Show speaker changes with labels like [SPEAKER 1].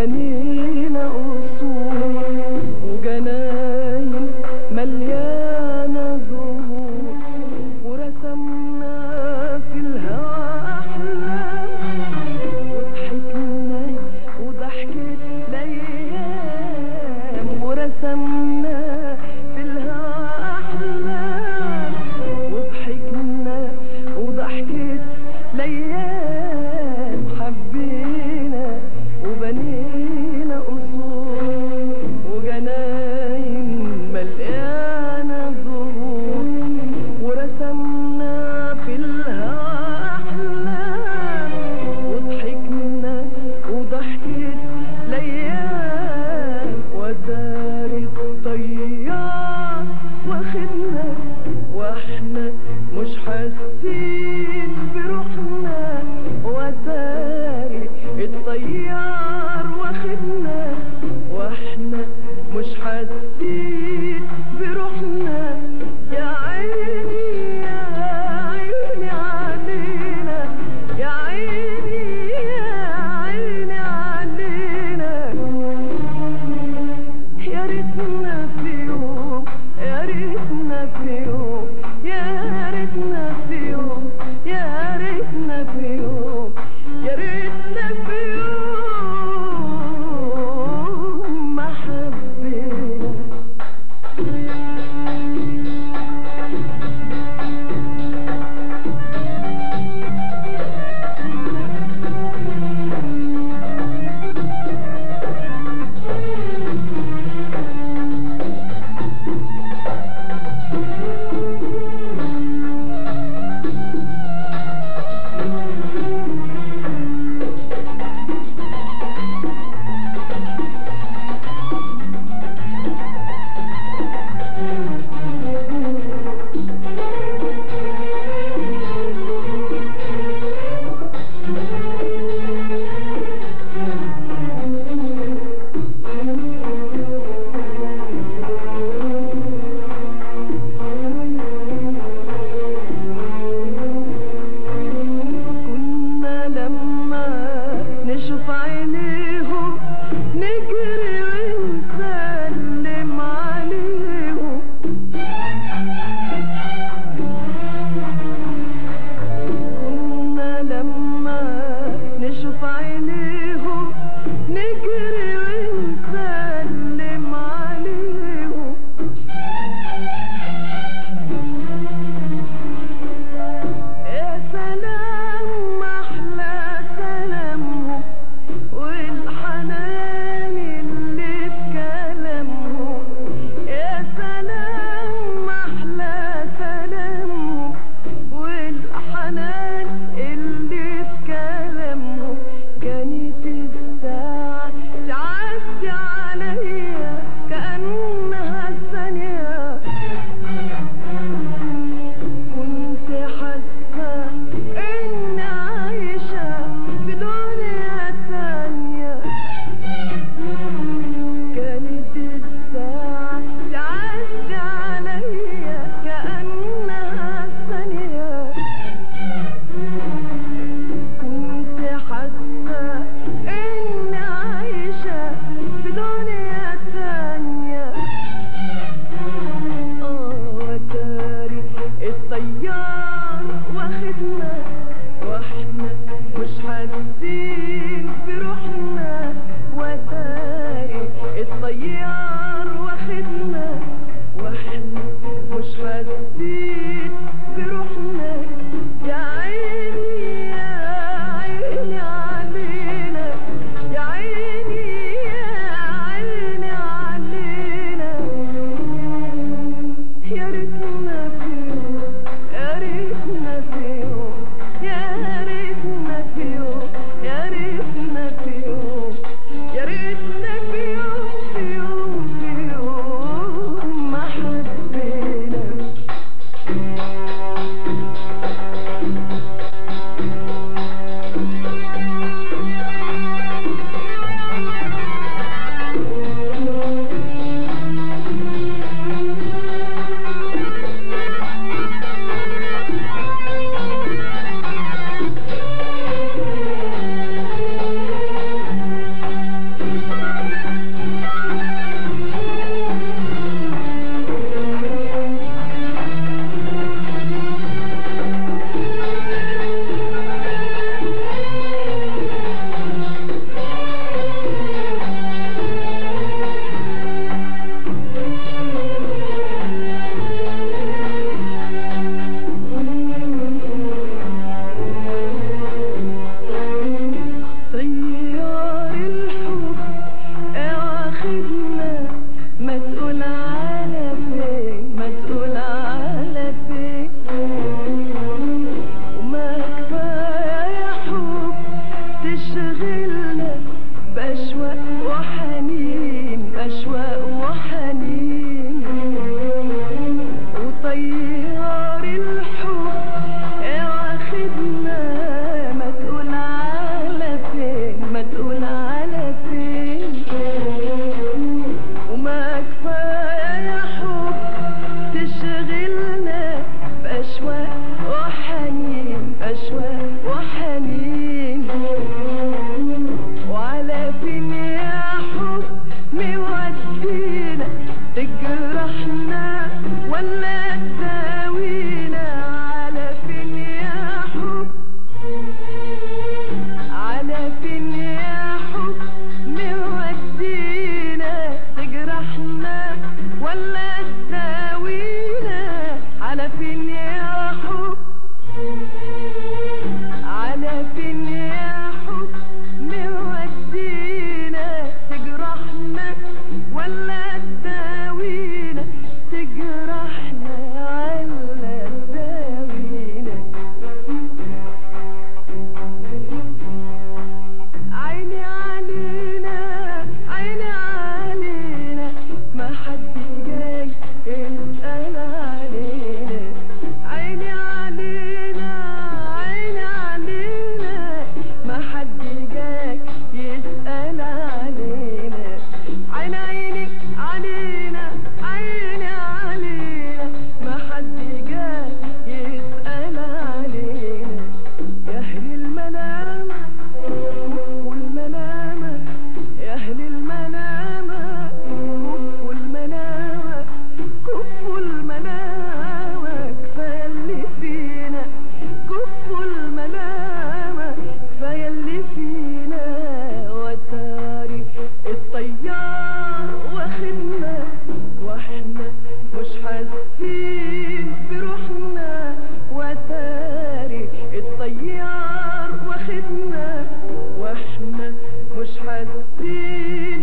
[SPEAKER 1] وبنينا قصور وجناين مليانة زهور ورسمنا في الهوى أحلام وضحكنا وضحكت الأيام ورسمنا في الهوى أحلام وضحكنا وضحكت الأيام حبينا وبنينا قصور وجناين مليانة زهور ورسمنا في الهوى أحلام وضحكنا وضحكت الأيام ودار الطيار واخدنا واحنا مش حاسين بروحنا وداري الطيار واخدنا واحنا مش حاسين بروحنا يا عيني يا عيني علينا يا عيني يا عيني علينا يا ريتنا في يوم يا ريتنا في يوم يا ريتنا في يوم يا ريتنا في يوم يا ريتنا في يوم ما حبينا أشواق وحنين أشواق وحنين وطيار الحب واخدنا ما تقول على فين ما تقول على فين وما كفاية يا حب تشغلنا بأشواق وحنين أشواق وحنين وعلى فين يا حب مودينا تجرحنا ولا تداوينا على فين يا حب على فين يا حب مودينا تجرحنا ولا تداوينا على فين يا حب على فين يا حب مودينا تجرحنا ولا تداوينا تجرحنا ولا تداوينا عيني علينا عيني علينا ما حد جاي يسأل علينا عيني علينا عيني علينا ما حد جاي يسأل علينا عين عيني علينا عيني علينا ما حد جاي يسأل علينا يا أهل المنامة كفوا المنامة يا أهل المنامة كفوا المنامة كفوا المنامة كفاية اللي فينا كفوا المنامة كفاية اللي فينا وتاري الطيار واخدنا واحنا مش حاسين بروحنا وتاري الطيار واخدنا واحنا مش حاسين